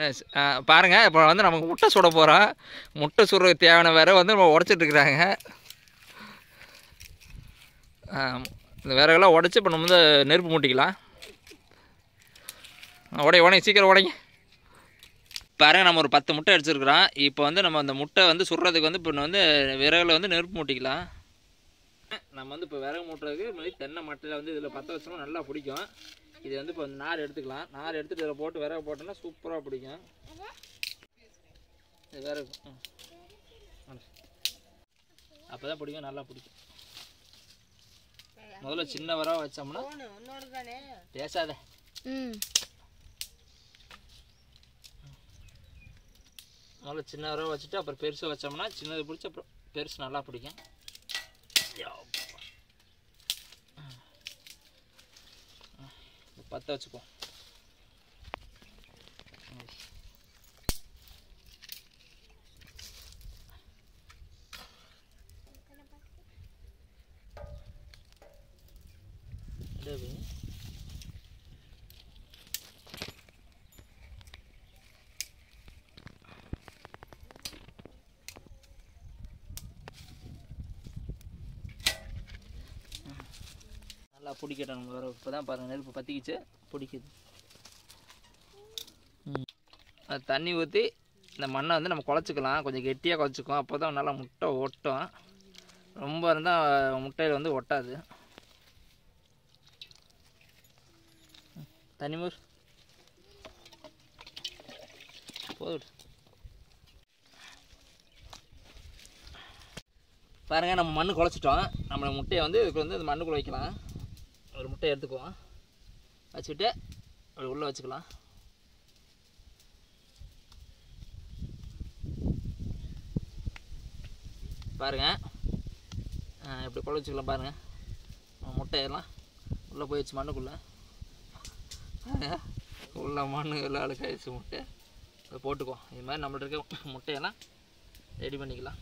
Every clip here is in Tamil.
பாருங்கள் இப்போ வந்து நமக்கு முட்டை சுட போகிறோம் முட்டை சுடுறதுக்கு தேவையான வேற வந்து நம்ம உடச்சிட்டு இருக்கிறாங்க இந்த விறகெல்லாம் உடச்சி இப்போ நம்ம வந்து நெருப்பு மூட்டிக்கலாம் உடைய உடனே சீக்கிரம் உடைங்க பாருங்க நம்ம ஒரு பத்து முட்டை அடிச்சிருக்கிறோம் இப்போ வந்து நம்ம அந்த முட்டை வந்து சுடுறதுக்கு வந்து இப்போ வந்து விறகுல வந்து நெருப்பு மூட்டிக்கலாம் நம்ம வந்து இப்போ விறகு மூட்டுறதுக்கு இது மாதிரி தென்னை மட்டையில் வந்து இதில் பற்ற வச்சோம்னா நல்லா பிடிக்கும் இது வந்து இப்போ நார் எடுத்துக்கலாம் நார் எடுத்துட்டு இதில் போட்டு விறகு போட்டோம்னா சூப்பராக பிடிக்கும் இது விறகு அப்போ தான் பிடிக்கும் நல்லா பிடிக்கும் முதல்ல சின்ன விறகு வச்சோம்னா பேசாத ம் முதல்ல சின்ன விறகு வச்சுட்டு அப்புறம் பெருசு வச்சோம்னா சின்னது பிடிச்சி அப்புறம் பெருசு நல்லா பிடிக்கும் பற்ற வச்சுக்குவோம் இது நல்லா பிடிக்கட்டும் நம்ம வர இப்போ தான் பாருங்கள் நெருப்பு பற்றிக்கிச்சு பிடிக்குது ம். அது தண்ணி ஊற்றி இந்த மண்ணை வந்து நம்ம குழச்சிக்கலாம் கொஞ்சம் கெட்டியாக குழச்சிக்கும் அப்போ தான் நல்லா முட்டை ஒட்டும் ரொம்ப இருந்தால் முட்டையில் வந்து ஒட்டாது ம். தண்ணி மூர் போதும் பாருங்க நம்ம மண்ணு குழச்சிட்டோம் நம்ம முட்டையை வந்து இதுக்கு வந்து இந்த மண்ணுக்குள்ள வைக்கலாம் ஒரு முட்டையை எடுத்துக்குவோம் வச்சுட்டு அப்படி உள்ளே வச்சுக்கலாம் பாருங்க ஆ, இப்படி குழ வச்சுக்கலாம் பாருங்க நம்ம முட்டையெல்லாம் உள்ளே போயிடுச்சு மண்ணுக்குள்ளே பாருங்க உள்ள மண்ணு எல்லாம் அழுக்காயிடுச்சு முட்டை இதை போட்டுக்குவோம் இது மாதிரி நம்மள்ட்ட இருக்க முட்டையெல்லாம் ரெடி பண்ணிக்கலாம்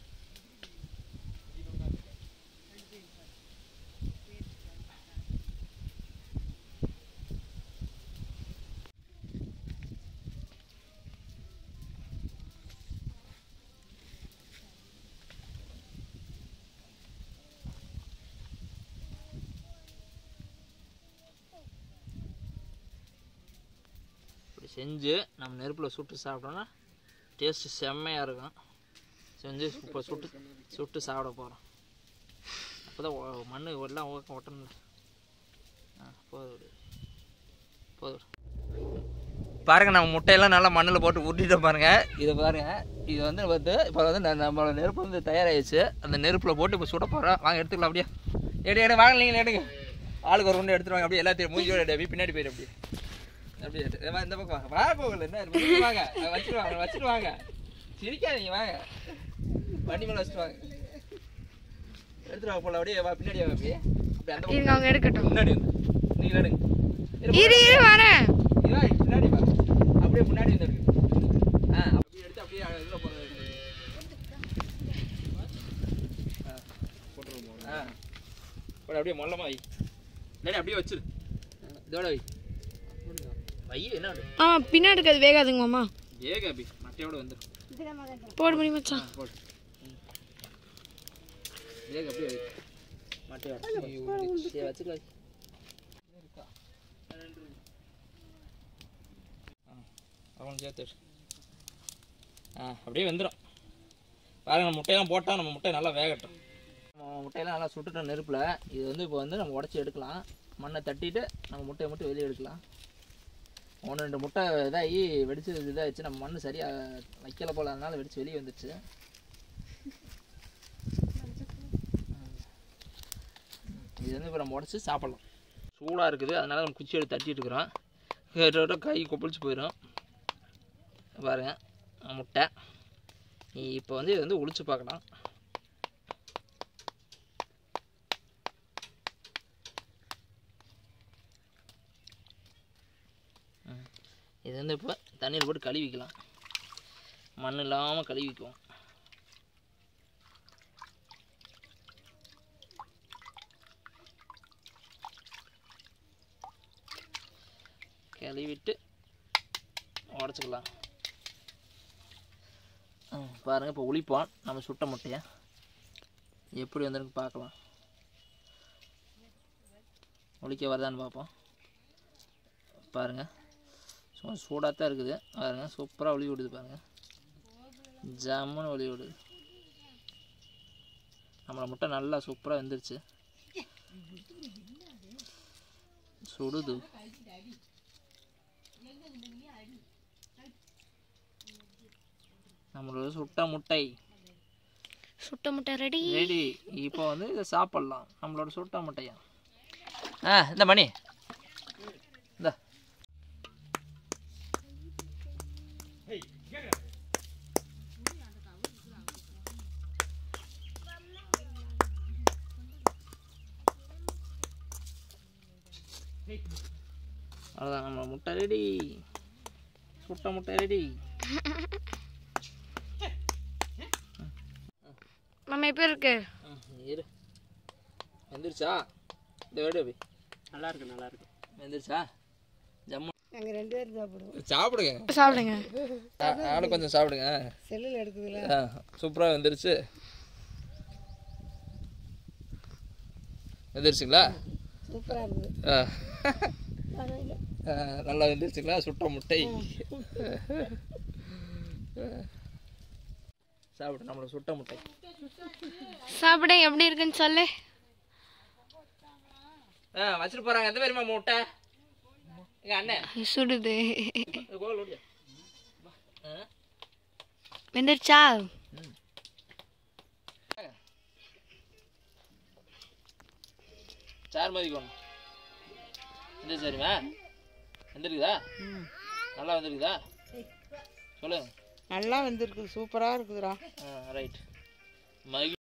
இப்படி செஞ்சு நம்ம நெருப்பில் சுட்டு சாப்பிட்டோம்னா டேஸ்ட்டு செம்மையாக இருக்கும் செஞ்சு இப்போ சுட்டு சுட்டு சாப்பிட போகிறோம் அப்போ தான் மண் எல்லாம் ஒ- ஒட்டணும் ஆ போதும் விடு. போதும் விடு. பாருங்க நம்ம முட்டையெல்லாம் நல்லா மண்ணில் போட்டு உருட்டிட்டோம் பாருங்க இதை பாருங்க இது வந்து வந்து இப்போ வந்து ந- நம்மளோட நெருப்பு வந்து தயாராகிடுச்சு அந்த நெருப்பில் போட்டு இப்போ சுட போகிறோம் வாங்க எடுத்துக்கலாம் அப்படியே எடு எடு வாங்க நீங்கள் எடுங்க ஆளுக்கு ஒரு ஒன்று எடுத்துட்டு வாங்க அப்படியே எல்லாத்தையும் மூஞ்சியோட எடு, அப்படியே பின்னாடி போயிடு அப்படியே அப்படியே எடு. வா, இந்த பக்கம் வாங்க வா போகல என்ன இருக்கு? வாங்க அஹ் வச்சுட்டு வாங்க வச்சுட்டு வாங்க சிரிக்காதீங்க வாங்க வண்டி மேலே வச்சுட்டு வாங்க எடுத்துட்டு வாங்க போல அப்படியே வா பின்னாடி வாங்க அப்படியே அப்படியே அந்த இருங்க பக்கம் அவங்க எடுக்கட்டும் முன்னாடி வந்து நீங்கள் எடுங்க இரு, இரு இரு வரேன் இவா, பின்னாடி வா அப்படியே முன்னாடி வந்து எடுங்க ஆ அப்படியே எடுத்து அப்படியே இதில் போடுறது ஆ போட்டுருவோம் ஆ போடு அப்படியே மொல்லமாக வை இல்லாடி அப்படியே வச்சிரு இதோட வை வை என்ன விடு? ஆமா பின்னாடி இருக்கிறது வேகாதுங்க மாமா வேக அபி மட்டையோட வந்துடும் போடு மணி மச்சான் போடு ம். வேக அப்படியே வை மட்டையோட சரி வச்சுக்கலாம் இருக்கா அவன் சேர்த்து வச்சு. ஆ அப்படியே வெந்துடும் பாருங்க நம்ம முட்டையெல்லாம் போட்டால் நம்ம முட்டை நல்லா வேகட்டும் நம்ம முட்டையெல்லாம் நல்லா சுட்டுட்டோம் நெருப்பில் இது வந்து இப்போ வந்து நம்ம உடச்சி எடுக்கலாம் மண்ணை தட்டிட்டு நம்ம முட்டையை மட்டும் வெளியே எடுக்கலாம் ஒன்று ரெண்டு முட்டை இதாகி வெடிச்சு இதாகிடுச்சு நம்ம மண் சரியாக வைக்கல போல அதனால வெடிச்சு வெளியே வந்துடுச்சு இது வந்து இப்போ நம்ம உடச்சி சாப்பிட்லாம் சூடாக இருக்குது அதனால நம்ம குச்சி எடுத்து தட்டிட்டு இருக்கிறோம் கேட்டோட கை கொப்பளிச்சு போயிடும் பாருங்க முட்டை இப்போ வந்து இது வந்து உளிச்சு பார்க்கலாம் ம். இது வந்து இப்போ தண்ணியில் போட்டு கழுவிக்கலாம் மண் இல்லாமல் கழுவிக்குவோம் கழுவிட்டு உடச்சிக்கலாம் பாருங்கள் இப்போ உளிப்போம் நம்ம சுட்ட முட்டையை எப்படி வந்திருக்கு பார்க்கலாம் ஒழிக்க வருதான்னு பார்ப்போம் பாருங்கள் சும்மா சூடாக தான் இருக்குது பாருங்கள் சூப்பராக ஒளி விடுது பாருங்கள் ஜம்முன்னு ஒளி விடுது நம்மளை முட்டை நல்லா சூப்பராக வெந்துருச்சு சுடுது நம்மளோட சுட்ட முட்டை சுட்ட முட்டை ரெடி ரெடி இப்போ வந்து இதை சாப்பிட்லாம் நம்மளோட சுட்ட முட்டையா ஆ இந்த மணி இந்த அவ்வளோதான் நம்ம முட்டை ரெடி சுட்ட முட்டை ரெடி மாமா எப்போ இருக்கு ம், இரு வெந்துருச்சா இந்த வேடு அப்படி நல்லா இருக்கு நல்லா இருக்கு வெந்துருச்சா ஜம்மு நாங்கள் ரெண்டு பேரும் சாப்பிடுவோம் சாப்பிடுங்க சாப்பிடுங்க ஆ, நானும் கொஞ்சம் சாப்பிடுங்க செல்லில் எடுக்குதுல ஆ, சூப்பரா வெந்துருச்சு வெந்துருச்சுங்களா சூப்பராக இருக்குது ஆ. ஆ, நல்லா வெந்துருச்சுங்களா சுட்ட முட்டை சாப்பிடு நம்மளோட சுட்ட முட்டை சாப்பிட எப்படி இருக்குன்னு சொல்லு ஆ வச்சுட்டு போறாங்க எந்த பேருமா முட்டை எங்க அண்ணன் சுடுது இந்த கோவில் ஓடியா ஆ வெந்துருச்சா சார் மதிக்கணும் எந்த சரிமா வந்துருக்குதா நல்லா வந்துருக்குதா சொல்லுங்க நல்லா வந்திருக்கு சூப்பராக இருக்குதுடா ரைட் மகி